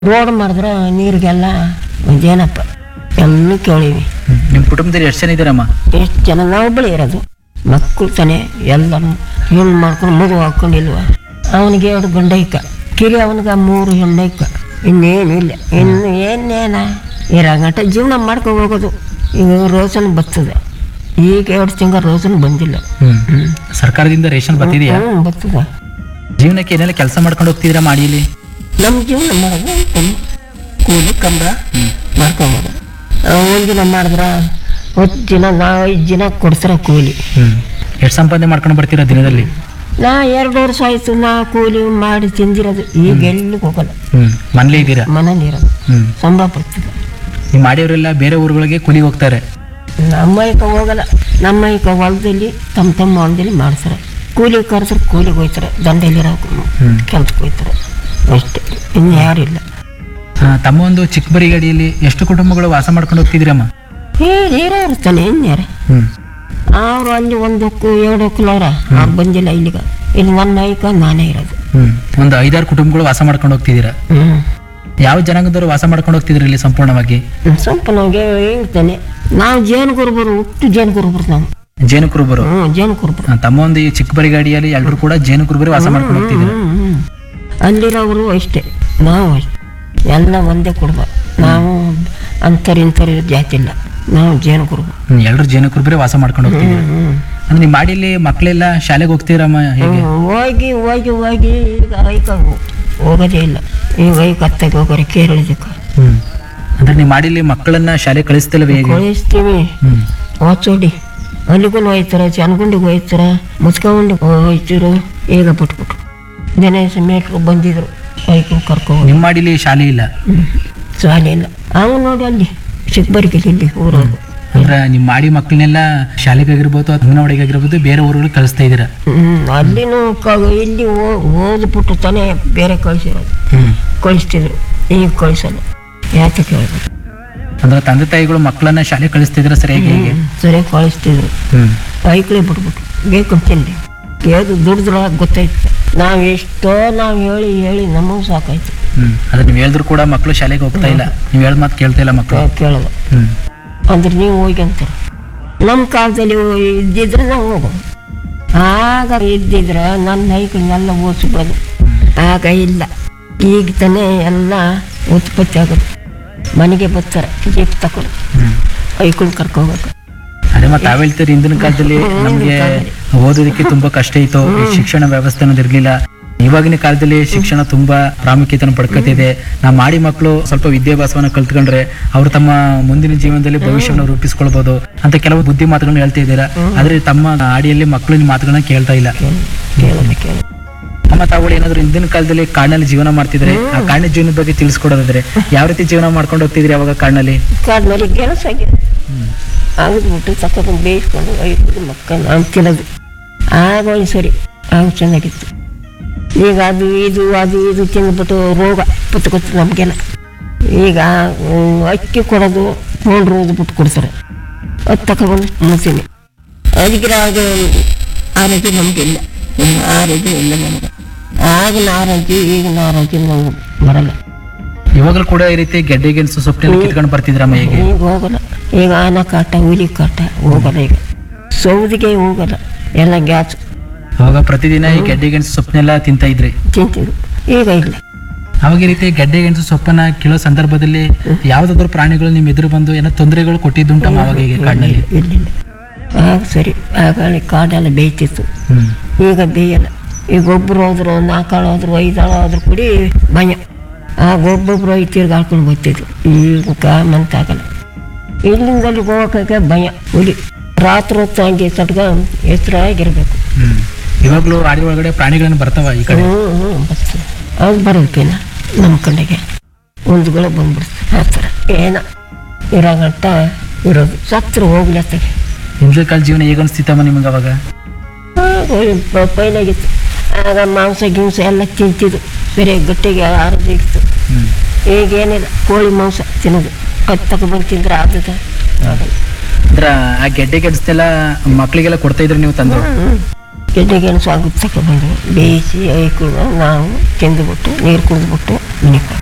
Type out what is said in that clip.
Road ಮಾಡಿದ್ರೆ ನೀರಿಗೆಲ್ಲ ಏನಪ್ಪ ಎಲ್ಲ ಕೇಳೀವಿ ನಿಮ್ಮ ಕುಟುಂಬದಲ್ಲಿ ಎಷ್ಟು ಜನ ಇದ್ದೀರಮ್ಮ ಎಷ್ಟು ಜನ ನಾವು ಬಳಿ ಇರೋದು ಮಕ್ಕಳು ತಾನೆ ಎಲ್ಲ ಹೆಣ್ಣು ಮಾಡ್ಕೊಂಡು ಮಗು ಹಾಕೊಂಡಿಲ್ವ ಅವನಿಗೆ ಎರಡು ಗಂಡೈಕ ಕಿರಿ ಅವನಿಗೆ ಮೂರು ಹೆಣ್ಣೈಕ ಇನ್ನೇನಿಲ್ಲ ಇನ್ನು ಏನೇನ ಇರಾಗಂಟ ಜೀವನ ಮಾಡ್ಕೊಂಡು ಹೋಗೋದು ಈಗ ರೋಸನ್ ಬರ್ತದೆ ಈಗ ಎರಡು ತಿಂಗಳು ರೋಸನ್ ಬಂದಿಲ್ಲ ಹ್ಮ್ ಸರ್ಕಾರದಿಂದ ರೇಷನ್ ಬರ್ತಿದೆಯಾ ಹ್ಞೂ ಬರ್ತದೆ ಜೀವನಕ್ಕೆ ಏನೆಲ್ಲ ಕೆಲಸ ಮಾಡ್ಕೊಂಡು ಹೋಗ್ತಿದ್ದೀರಾ ಮಾಡಿಯಲ್ಲಿ ನಮ್ಮ ಜೀವನ ಮಾಡೋದು ಕಮ್ಮಿ. ಕೂಲಿ ಕಂಬಳ ಮಾಡ್ಕೊಬೋದು ಒಂದಿನ ಮಾಡಿದ್ರೆ ಹತ್ತು ದಿನ ನಾವು ಐದು ದಿನ ಕೊಡ್ತಾರೆ ಕೂಲಿ ಹ್ಮ್ ಎಷ್ಟು ಸಂಪಾದನೆ ಮಾಡ್ಕೊಂಡು ಬರ್ತೀರಾ ದಿನದಲ್ಲಿ ನಾ ಎರಡು ವರ್ಷ ಆಯ್ತು ನಾ ಕೂಲಿ ಮಾಡಿ ತಿಂದಿರೋದು ಈಗ ಎಲ್ಲಿಗೆ ಹೋಗಲ್ಲ ಹ್ಮ್ ಮನೇಲಿ ಇದ್ದೀರಾ ಮನೇಲಿ ಇರೋದು ಹ್ಮ್ ಸಂಬಳ ಬರ್ತದೆ ನೀವು ಮಾಡಿಯವರೆಲ್ಲ ಬೇರೆ ಊರುಗಳಿಗೆ ಕೂಲಿಗೆ ಹೋಗ್ತಾರೆ ನಮ್ಮ ಈಗ ಹೋಗಲ್ಲ ನಮ್ಮ ಈಗ ಹೊಲದಲ್ಲಿ ತಮ್ಮ ತಮ್ಮ ಹೊಲದಲ್ಲಿ ಮಾಡ್ತಾರೆ ಕೂಲಿ ಕರೆದ್ರೆ ಕೂಲಿಗೆ ಹೋಯ್ತಾರೆ ದಂಡೆಲಿರೋ ಹ್ಮ್. ಕೆಲ್ಸಕ್ಕೆ ಹೋಯ್ತಾರೆ ಅಷ್ಟೇ ಇನ್ನು ಯಾರಿಲ್ಲ ಆ, ತಮ್ಮ ಒಂದು ಚಿಕ್ಕಬರಿ ಗಾಡಿಯಲ್ಲಿ ಎಷ್ಟು ಕುಟುಂಬಗಳು ವಾಸ ಮಾಡ್ಕೊಂಡು ಹೋಗ್ತಿದ್ದೀರಮ್ಮ ಹೇಳಿ ಇರ್ತಾನೆ ಇನ್ಯಾರ ಹ್ಮ್ ಅವ್ರು ಅಲ್ಲಿ ಒಂದು ಹೊಕ್ಕು ಎರಡು ಹೊಕ್ಕಲವ್ರ ಅವ್ರು ಬಂದಿಲ್ಲ ಇಲ್ಲಿಗ ಇಲ್ಲಿ ನನ್ನ ಐಕ ನಾನೇ ಇರೋದು ಹ್ಮ್ ಒಂದು ಐದಾರು ಕುಟುಂಬಗಳು ವಾಸ ಮಾಡ್ಕೊಂಡು ಹೋಗ್ತಿದ್ದೀರಾ ಹ್ಞೂ ಯಾವ ಜನಾಂಗದವರು ವಾಸ ಮಾಡ್ಕೊಂಡು ಹೋಗ್ತಿದ್ರಿ ಇಲ್ಲಿ ಸಂಪೂರ್ಣವಾಗಿ ಸ್ವಲ್ಪ ನಮಗೆ ಹೇಳ್ತಾನೆ ನಾವು ಜೇನು ಕುರುಬರು ಹುಟ್ಟು ಜೇನು ಕುರುಬರು ನಾವು ಜೇನು ಕುರುಬರು ಹ್ಞೂ ಜೇನು ಕುರುಬರು ಆ, ತಮ್ಮ ಒಂದು ಈ ಚಿಕ್ಕಬರಿ ಗಾಡಿಯಲ್ಲಿ ಎಲ್ಲರೂ ಕೂಡ ಜೇನು ಕುರುಬರು ವಾಸ ಮಾಡ್ಕೊಂಡು ಹೋಗ್ತಿದ್ದೀರಾ ಹ್ಞೂ ಹ್ಞೂ ಅಲ್ಲಿರೋರು ಅಷ್ಟೇ ನಾವು ಅಷ್ಟೇ ಎಲ್ಲ ಒಂದೇ ಕುರುಬ ನಾವು ಅಂಥವ್ರು ಇಂಥವ್ರು ಜಾತಿ ಇಲ್ಲ ನಾವು ಜೇನು ಕುರುಬ ಹ್ಮ್ ಎಲ್ಲರೂ ಜೇನು ಕುರುಬರೇ ವಾಸ ಮಾಡ್ಕೊಂಡು ಹೋಗ್ತಿದ್ದೀರಾ ಹ್ಞೂ ಅಂದ್ರೆ ನೀವು ಮಾಡಿಲಿ ಮಕ್ಕಳೆಲ್ಲ ಶಾಲೆಗೆ ಹೋಗ್ತೀರಮ್ಮ ಹೇಗೆ ಹೋಗಿ ಹೋಗಿ ಹೋಗಿ ಈಗ ಐಕ ಹೋಗೋದೇ ಇಲ್ಲ ಈಗ ಐಕ ಹತ್ತಾಗ ಹೋಗೋರೆ ಕೇರಳದಕ್ಕೆ ಹ್ಮ್ ಅಂದ್ರೆ ನೀವು ಮಾಡಿಲಿ ಮಕ್ಕಳನ್ನ ಶಾಲೆ ಕಳಿಸ್ತಿಲ್ವ ಹೇಗೆ ಕಳಿಸ್ತೀವಿ ಹ್ಮ್ ಓಚೋಡಿ ಅಲ್ಲಿಗೂ ಹೋಯ್ತಾರೆ ಚನಗುಂಡಿಗೆ ಹೋಯ್ತಾರೆ ಮುಸ್ಕಗುಂಡಿಗೆ ಹೋಯ್ತಿರು ಈಗ ಬಿಟ್ಬಿಟ್ರು ದಿನೇಶ ಮೇಟ್ರು ಬಂದಿದ್ರು ಐಕನ್ ಕರ್ಕೊಂಡು ನಿಮ್ಮ ಮಾಡಿಲಿ ಶಾಲೆ ಇಲ್ಲ ಶಾಲೆ ಇಲ್ಲ ಅವು ನೋಡಿ ಅಲ್ಲಿ ಚಿಕ್ಕಬರಿಕೆಲಿ ಇಲ್ಲಿ ಊರೋದು ಅಂದ್ರೆ ನಿಮ್ಮ ಮಾಡಿ ಮಕ್ಕಳನ್ನೆಲ್ಲ ಶಾಲೆಗಾಗಿರ್ಬೋದು ಅಥವಾ ಅಂಗನವಾಡಿಗಾಗಿರ್ಬೋದು ಬೇರೆ ಊರುಗಳಿಗೆ ಕಳಿಸ್ತಾ ಇದ್ದೀರಾ ಹ್ಞೂ ಅಲ್ಲಿನೂ ಕ ಇಲ್ಲಿ ಓ- ಓದ್ಬಿಟ್ಟು ತಾನೇ ಬೇರೆ ಕಳಿಸಿರೋದು ಹ್ಮ್ ಕಳಿಸ್ತಿದ್ರು ಈಗ ಕಳಿಸಲ್ಲ ಯಾಕೆ ಕೇಳ್ಬೇಕು ಅಂದ್ರೆ ತಂದೆ ತಾಯಿಗಳು ಮಕ್ಕಳನ್ನ ಶಾಲೆ ಕಳಿಸ್ತಿದ್ರ ಸರಿಯಾಗಿ ಹೇಗೆ ಸರಿಯಾಗಿ ಕಳಿಸ್ತಿದ್ರು ಹ್ಮ್ ಐಕ್ಳೇ ಬಿಟ್ಬಿಟ್ಟು ಬೇಕು ತಿಂಡಿ ಯಾವುದು ದುಡಿದ್ರ ಗೊತ್ತಾಯ್ತು ನಾವು ಎಷ್ಟೋ ನಾವು ಹೇಳಿ ಹೇಳಿ ನಮಗೂ ಸಾಕಾಯ್ತು ಹ್ಮ್ ಅದ್ರ ನೀವು ಹೇಳಿದ್ರು ಕೂಡ ಮಕ್ಕಳು ಶಾಲೆಗೆ ಹೋಗ್ತಾ ಇಲ್ಲ ನೀವು ಹೇಳ್ದ ಮಾತು ಕೇಳ್ತಾ ಇಲ್ಲ ಮಕ್ಕಳು ಕೇ- ಕೇಳಲ್ಲ ಹ್ಮ್ ಅಂದ್ರೆ ನೀವು ಹೋಗಿ ಅಂತಾರೆ ನಮ್ಮ ಕಾಲದಲ್ಲಿ ಇದ್ದಿದ್ರೆ ನಾವು ಹೋಗೋದು ಆಗ ಇದ್ದಿದ್ರೆ ನನ್ನ ಐಕಳನ್ನೆಲ್ಲ ಓದಿಸ್ಬೋದು ಆಗ ಇಲ್ಲ ಈಗ ತಾನೇ ಎಲ್ಲ ಉತ್ಪತ್ತಿ ಆಗೋದು ಮನೆಗೆ ಬರ್ತಾರೆ ಜೀಪ್ ತಕೊಂಡು ಹ್ಮ್ ಐಕಳ್ ಕರ್ಕೋಬೇಕು ಅದೇ ಮತ್ತೆ ತಾವ್ ಹೇಳ್ತೀರಿ ಹಿಂದಿನ ಕಾಲದಲ್ಲಿ ನಮ್ಗೆ ಓದೋದಕ್ಕೆ ತುಂಬಾ ಕಷ್ಟ ಇತ್ತು ಈ ಶಿಕ್ಷಣ ವ್ಯವಸ್ಥೆ ಅನ್ನೋದು ಇರ್ಲಿಲ್ಲ ಇವಾಗಿನ ಕಾಲದಲ್ಲಿ ಶಿಕ್ಷಣ ತುಂಬಾ ಪ್ರಾಮುಖ್ಯತೆಯನ್ನು ಪಡ್ಕೊತಿದೆ ನಾವು ಮಾಡಿ ಮಕ್ಕಳು ಸ್ವಲ್ಪ ವಿದ್ಯಾಭ್ಯಾಸವನ್ನ ಕಲ್ತ್ಕೊಂಡ್ರೆ ಅವ್ರು ತಮ್ಮ ಮುಂದಿನ ಜೀವನದಲ್ಲಿ ಭವಿಷ್ಯವನ್ನು ರೂಪಿಸ್ಕೊಳ್ಬಹುದು ಅಂತ ಕೆಲವು ಬುದ್ಧಿ ಮಾತುಗಳನ್ನ ಹೇಳ್ತಾ ಇದ್ದೀರಾ ಆದ್ರೆ ತಮ್ಮ ಆಡಿಯಲ್ಲಿ ಮಕ್ಕಳು ನಿಮ್ಮ ಮಾತುಗಳನ್ನ ಕೇಳ್ತಾ ಇಲ್ಲ ಕೇಳೋದು ಕೇಳೋದು ಅಮ್ಮ ತಾವುಗಳು ಏನಾದ್ರು ಹಿಂದಿನ ಕಾಲದಲ್ಲಿ ಕಾಡಿನಲ್ಲಿ ಜೀವನ ಮಾಡ್ತಿದ್ರೆ ಆ ಕಾಡಿನ ಜೀವನದ ಬಗ್ಗೆ ತಿಳಿಸ್ಕೊಡೋದಾದ್ರೆ ಯಾವ ರೀತಿ ಜೀವನ ಮಾಡ್ಕೊಂಡು ಹೋಗ್ತಿದ್ರಿ ಅವಾಗ ಕಾಡಿನಲ್ಲಿ ಕಾಡಿನಲ್ಲಿ ಕೆಲಸ ಆಗಿದೆ ಆಗಿದ್ಬಿಟ್ಟು ತಕೊಂಡು ಬೇಯಿಸ್ಕೊಂಡು ಐದು ಮಕ್ಕಳು ನಾವು ತಿನ್ನೋದು ಆಗ ಒಂದು ಸರಿ ಆಗ ಚೆನ್ನಾಗಿತ್ತು ಈಗ ಅದು ಇದು ಅದು ಇದು ತಿಂದ್ಬಿಟ್ಟು ರೋಗ ಪತ್ಕೊತ್ತು ನಮಗೆಲ್ಲ ಈಗ ಹ್ಮ್, ಅಕ್ಕಿ ಕೊಡೋದು ಪೌಡ್ರ್ ಓದ್ಬಿಟ್ಟು ಕೊಡ್ತಾರೆ ಅದು ತಗೊಬಂದು ಮುಸ್ತೀನಿ ಅದಕ್ಕೆ ಆಗ ಆರೋಗ್ಯ ನಮಗಿಲ್ಲ ಆರೋಗ್ಯ ಇಲ್ಲ ನಮಗೆ ಆಗಿನ ಆರೋಗ್ಯ ಈಗಿನ ಆರೋಗ್ಯ ನಮ್ಗೆ ಬರಲ್ಲ ಇವಾಗಲೂ ಕೂಡ ಈ ರೀತಿ ಗೆಡ್ಡೆ ಗೆಣಸು ಸೊಪ್ಪು ಕಿತ್ಕೊಂಡು ಬರ್ತಿದ್ರಮ್ಮ ಹೇಗೆ ಈಗ ಹೋಗಲ್ಲ ಈಗ ಆನ ಕಾಟ ಹುಲಿ ಕಾಟ ಹೋಗಲ್ಲ ಈಗ ಸೌದಿಗೆ ಹೋಗಲ್ಲ ಎಲ್ಲ ಗ್ಯಾಸ್ ಅವಾಗ ಪ್ರತಿದಿನ ಈ ಗೆಡ್ಡೆ ಗೆಣಸು ಸೊಪ್ಪನ್ನೆಲ್ಲ ತಿಂತಾ ಇದ್ರಿ ತಿಂತಿದ್ರು ಈಗ ಇಲ್ಲ ಅವಾಗ ಈ ರೀತಿ ಗೆಡ್ಡೆ ಗೆಣಸು ಸೊಪ್ಪನ್ನ ಕೀಳೋ ಸಂದರ್ಭದಲ್ಲಿ ಯಾವ್ದಾದ್ರು ಪ್ರಾಣಿಗಳು ನಿಮ್ ಎದುರು ಬಂದು ಏನೋ ತೊಂದರೆಗಳು ಕೊಟ್ಟಿದ್ದುಂಟಮ್ಮ ಅವಾಗ ಹೀಗೆ ಕಾಡಿನಲ್ಲಿ ಇರಲಿಲ್ಲ ಆಗ ಸರಿ ಆಗ ಅಲ್ಲಿ ಕಾಡೆಲ್ಲ ಬೇಯ್ತಿತ್ತು ಹ್ಮ್ ಈಗ ಬೇಯಲ್ಲ ಈಗ ಒಬ್ಬರು ಹೋದ್ರು ನಾಲ್ಕಾಳು ಹೋದ್ರು ಐದಾಳು ಹೋದ್ರು ಕುಡಿ ಭಯ ಆಗ ಒಬ್ಬೊಬ್ರು ಐದು ತಿರ್ಗಿ ಹಾಕೊಂಡು ಬರ್ತಿದ್ರು ಈಗ ಕಾಮಂತಾಗಲ್ಲ ಇಲ್ಲಿಂದ ಅಲ್ಲಿಗೆ ಹೋಗೋಕೆ ಭಯ ಹುಲಿ ರಾತ್ರಿ ಹೊತ್ತು ಹಂಗೆ ಸಟ್ಗ ಎತ್ತರಾಗಿರ್ಬೇಕು ಹ್ಮ್ ಇವಾಗ್ಲೂ ಆಡಿ ಒಳಗಡೆ ಪ್ರಾಣಿಗಳನ್ನ ಬರ್ತಾವ ಈ ಕಡೆ ಹ್ಞೂ ಹ್ಞೂ ಬರ್ತದೆ ಅದು ಬರೋಕಿನ ನಮ್ಮ ಕಡೆಗೆ ಒಂದುಗಳು ಬಂದ್ಬಿಡ್ತದೆ ಆ ಥರ ಏನ ಇರೋಗಂಟ ಇರೋದು ಸತ್ರ ಹೋಗ್ಲಿ ಅತ್ತಗೆ ಹಿಂದಿನ ಕಾಲ ಜೀವನ ಹೇಗ ಅನ್ಸ್ತಿತ್ತಮ್ಮ ನಿಮ್ಗೆ ಅವಾಗ ಪೈಲಾಗಿತ್ತು ಆಗ ಮಾಂಸ ಗಿಂಸ ಎಲ್ಲ ತಿಂತಿದ್ದು ಬೇರೆ ಗಟ್ಟಿಗೆ ಆರೋಗ್ಯ ಇತ್ತು ಹ್ಮ್ ಈಗೇನಿಲ್ಲ ಕೋಳಿ ಮಾಂಸ ತಿನ್ನೋದು ಅದು ತಗೊಬಂದು ತಿಂದ್ರೆ ಆಗ್ತದೆ ಆಗಲ್ಲ ಅಂದ್ರ ಆ ಗೆಡ್ಡೆ ಗೆಣಸನ್ನೆಲ್ಲ ಮಕ್ಕಳಿಗೆಲ್ಲ ಕೊಡ್ತಾ ಇದ್ರಿ ನೀವು ತಂದು ಗೆಡ್ಡೆ ಗೆಣಸು ಆಗುತ್ತೆ ತಗೊಬಂದು ಬೇಯಿಸಿ ಐಕಳು ನಾವು ತಿಂದುಬಿಟ್ಟು ನೀರು ಕುಡಿದ್ಬಿಟ್ಟು ಮನೆಗೆ